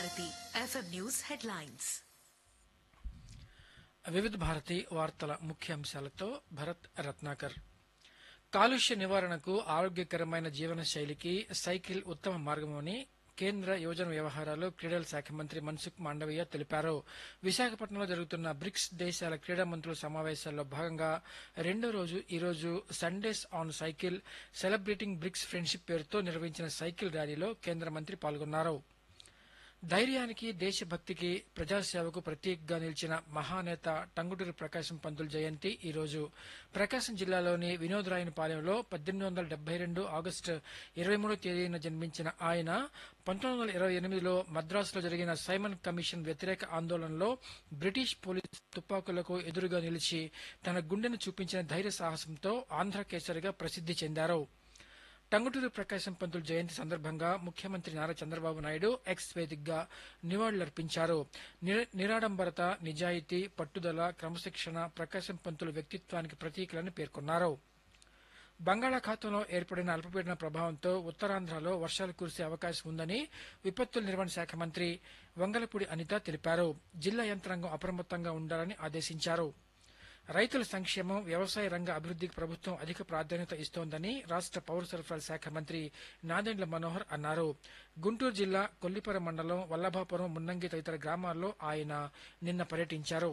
Bharati FM news headlines వివిధ భారతి వార్తల ముఖ్యాంశాలతో భరత్ రత్నాకర్ కాలుష్య నివారణకు ఆరోగ్యకరమైన జీవన శైలికి సైకిల్ ఉత్తమ మార్గమని కేంద్ర యువజన వ్యవహారాలు క్రీడల శాఖ మంత్రి మన్సుఖ్ మాండవీయ తెలిపారు విశాఖపట్నంలో జరుగుతున్న బ్రిక్స్ దేశాల క్రీడా మంత్రుల సమావేశాల్లో భాగంగా రెండో రోజు ఈ రోజు Sundays on cycle celebrating BRICS friendship పేరుతో నిర్వహించిన సైకిల్ ర్యాలీలో కేంద్ర మంత్రి పాల్గొన్నారు ధైర్యానికి దేశభక్తికి ప్రజాసేవకు ప్రతీకగా నిలిచిన మహానేత టంగుటూరి ప్రకాశం పంతులు జయంతి ఈ రోజు ప్రకాశం జిల్లాలోని వినోదరాయనపాలెంలో పద్దెనిమిది వందల డెబ్బై రెండు ఆగస్టు ఇరవై మూడో తేదీన జన్మించిన ఆయన పంతొమ్మిది వందల ఇరవై ఎనిమిదిలో మద్రాసులో జరిగిన సైమన్ కమిషన్ వ్యతిరేక ఆందోళనలో బ్రిటిష్ పోలీసు తుపాకులకు ఎదురుగా నిలిచి తన గుండెను చూపించిన ధైర్య సాహసంతో ఆంధ్ర కేసరిగా ప్రసిద్ధి చెందారు టంగుటూరి ప్రకాశం పంతులు జయంతి సందర్భంగా ముఖ్యమంత్రి నారా చంద్రబాబు నాయుడు ఎక్స్ వేదికగా నివాళులర్పించారు నిర- నిరాడంబరత నిజాయితీ పట్టుదల క్రమశిక్షణ ప్రకాశం పంతుల వ్యక్తిత్వానికి ప్రతీకలని పేర్కొన్నారు బంగాళాఖాతంలో ఏర్పడిన అల్పపీడన ప్రభావంతో ఉత్తరాంధ్రలో వర్షాలు కురిసే అవకాశం ఉందని విపత్తుల నిర్వహణ శాఖ మంత్రి వంగలపూడి అనిత తెలిపారు జిల్లా యంత్రాంగం అప్రమత్తంగా ఉండాలని ఆదేశించారు రైతుల సంక్షేమం వ్యవసాయ రంగ అభివృద్ధికి ప్రభుత్వం అధిక ప్రాధాన్యత ఇస్తోందని రాష్ట్ర పౌర సరఫరాల శాఖ మంత్రి నాదెండ్ల మనోహర్ అన్నారు గుంటూరు జిల్లా కొల్లిపర మండలం వల్లభాపురం మున్నంగి తదితర గ్రామాల్లో ఆయన నిన్న పర్యటించారు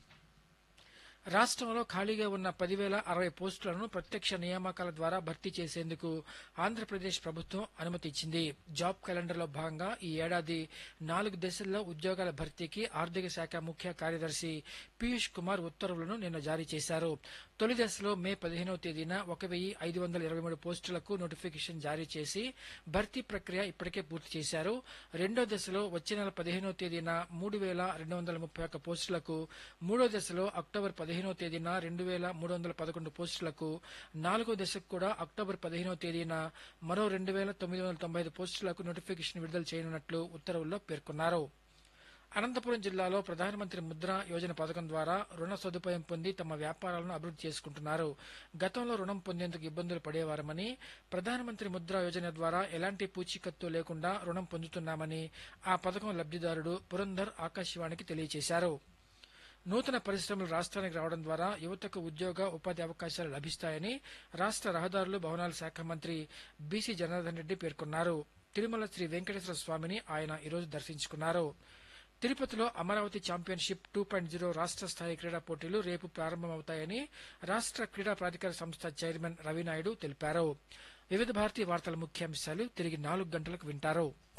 రాష్ట్రంలో ఖాళీగా ఉన్న పదివేల అరవై పోస్టులను ప్రత్యక్ష నియామకాల ద్వారా భర్తీ చేసేందుకు ఆంధ్రప్రదేశ్ ప్రభుత్వం అనుమతి ఇచ్చింది జాబ్ క్యాలెండర్లో భాగంగా ఈ ఏడాది నాలుగు దశల్లో ఉద్యోగాల భర్తీకి ఆర్థిక శాఖ ముఖ్య కార్యదర్శి పీయూష్ కుమార్ ఉత్తర్వులను నిన్న జారీ చేశారు తొలి దశలో మే పదిహేనవ తేదీన ఒక వెయ్యి ఐదు వందల ఇరవై మూడు పోస్టులకు నోటిఫికేషన్ జారీ చేసి భర్తీ ప్రక్రియ ఇప్పటికే పూర్తి చేశారు రెండో దశలో వచ్చే నెల పదిహేనవ తేదీన మూడు వేల రెండు వందల ముప్పై ఒక్క పోస్టులకు మూడో దశలో అక్టోబర్ పదిహేనవ తేదీన రెండు వేల మూడు వందల పదకొండు పోస్టులకు నాలుగో దశకు కూడా అక్టోబర్ పదిహేనవ తేదీన మరో రెండు వేల తొమ్మిది వందల తొంభై ఐదు పోస్టులకు నోటిఫికేషన్ విడుదల చేయనున్నట్లు ఉత్తర్వుల్లో పేర్కొన్నారు అనంతపురం జిల్లాలో ప్రధానమంత్రి ముద్ర యోజన పథకం ద్వారా రుణ సదుపాయం పొంది తమ వ్యాపారాలను అభివృద్ధి చేసుకుంటున్నారు గతంలో రుణం పొందేందుకు ఇబ్బందులు పడేవారమని ప్రధానమంత్రి ముద్ర యోజన ద్వారా ఎలాంటి పూచీకత్తు లేకుండా రుణం పొందుతున్నామని ఆ పథకం లబ్ధిదారుడు పురంధర్ ఆకాశవాణికి తెలియజేశారు నూతన పరిశ్రమలు రాష్ట్రానికి రావడం ద్వారా యువతకు ఉద్యోగ ఉపాధి అవకాశాలు లభిస్తాయని రాష్ట్ర రహదారులు భవనాల శాఖ మంత్రి బీసీ జనార్దన్ రెడ్డి పేర్కొన్నారు తిరుమల శ్రీ వెంకటేశ్వర స్వామిని ఆయన ఈరోజు దర్శించుకున్నారు తిరుపతిలో Amaravati championship two point zero రాష్ట్ర స్థాయి క్రీడా పోటీలు రేపు ప్రారంభమవుతాయని రాష్ట్ర క్రీడా ప్రాధికార సంస్థ చైర్మన్ రవినాయుడు తెలిపారు వివిధ భారతీయ వార్తల ముఖ్యాంశాలు తిరిగి నాలుగు గంటలకు వింటారు